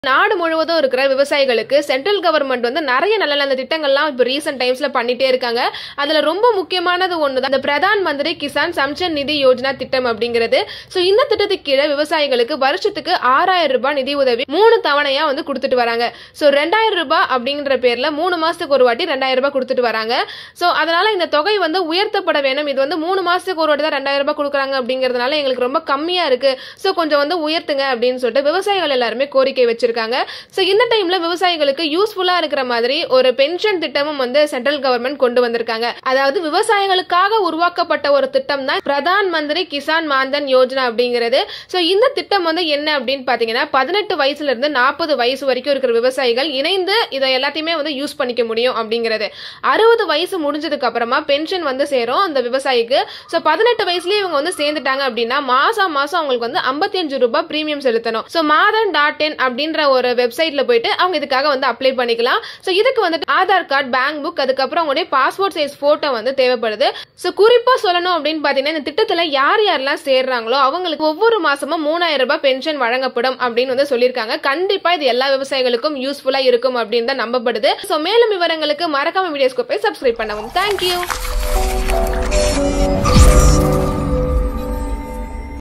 நாடு முழுவதும் இருக்கிற விவசாயிகளுக்கு சென்ட்ரல் கவர்மெண்ட் வந்து நிறைய நல்ல நல்ல திட்டங்கள்லாம் இப்போ ரீசெண்ட் டைம்ஸ்ல பண்ணிட்டே இருக்காங்க அதுல ரொம்ப முக்கியமானது ஒன்று தான் இந்த பிரதான் மந்திரி கிசான் சம்சன் நிதி யோஜனா திட்டம் அப்படிங்கிறது ஸோ இந்த திட்டத்துக்கு கீழே விவசாயிகளுக்கு வருஷத்துக்கு ஆறாயிரம் ரூபாய் நிதி உதவி மூணு தவணையா வந்து கொடுத்துட்டு வராங்க ஸோ ரெண்டாயிரம் ரூபாய் அப்படிங்கிற பேர்ல மூணு மாசத்துக்கு ஒரு வாட்டி ரெண்டாயிரம் ரூபாய் கொடுத்துட்டு வராங்க ஸோ அதனால இந்த தொகை வந்து உயர்த்தப்பட வேணும் இது வந்து மூணு மாசத்துக்கு ஒரு வாட்டி தான் ரெண்டாயிரம் ரூபாய் கொடுக்குறாங்க அப்படிங்கிறதுனால எங்களுக்கு ரொம்ப கம்மியா இருக்கு ஸோ கொஞ்சம் வந்து உயர்த்துங்க அப்படின்னு சொல்லிட்டு விவசாயிகள் எல்லாருமே கோரிக்கை வச்சிருக்காங்க ஸோ இந்த டைம்ல விவசாயிகளுக்கு யூஸ்ஃபுல்லா இருக்கிற மாதிரி ஒரு பென்ஷன் திட்டமும் வந்து சென்ட்ரல் கவர்மெண்ட் கொண்டு வந்திருக்காங்க அதாவது விவசாயிகளுக்காக உருவாக்கப்பட்ட ஒரு திட்டம் தான் பிரதான் மந்திரி கிசான் மான்தன் யோஜனா அப்படிங்கிறது ஸோ இந்த திட்டம் வந்து என்ன அப்படின்னு பாத்தீங்கன்னா பதினெட்டு வயசுல இருந்து நாற்பது வயசு வரைக்கும் இருக்கிற விவசாயிகள் இணைந்து இதை எல்லாத்தையுமே வந்து யூஸ் பண்ணிக்க முடியும் அப்படிங்கிறது அறுபது வயசு முடிஞ்சதுக்கு அப்புறமா பென்ஷன் வந்து சேரும் அந்த விவசாயிக்கு ஸோ பதினெட்டு வயசுலயே இவங்க வந்து சேர்ந்துட்டாங்க அப்படின்னா மாசம் மாசம் அவங்களுக்கு வந்து ஐம்பத்தி அஞ்சு ரூபாய் பிரீமியம் செலுத்தணும் ஸோ மாதன் டாட் இன் அப்படின்ற ஒரு வெப்சைட்ல போயிட்டு அவங்க இதுக்காக வந்து அப்ளை பண்ணிக்கலாம் ஸோ இதுக்கு வந்து ஆதார் கார்டு பேங்க் புக் அதுக்கப்புறம் உங்களுடைய பாஸ்போர்ட் சைஸ் போட்டோ வந்து தேவைப்படுது ஸோ குறிப்பா சொல்லணும் அப்படின்னு பாத்தீங்கன்னா இந்த திட்டத்துல யார் யாரெல்லாம் சேர்றாங்களோ அவங்களுக்கு ஒவ்வொரு மாசமும் மூணாயிரம் ரூபாய் பென்ஷன் வழங்கப்படும் அப்படின்னு வந்து சொல்லியிருக்காங்க கண்டிப்பா இது எல்லா விவசாயிகளுக்கும் யூஸ்ஃபுல்லா இருக்கும் அப்படின்னு தான் நம்பப்படுது ஸோ மேலும் விவரங்களுக்கு மறக்காம வீடியோஸ்க்கு போய் சப்ஸ்கிரைப் பண்ணவும் தேங்க்யூ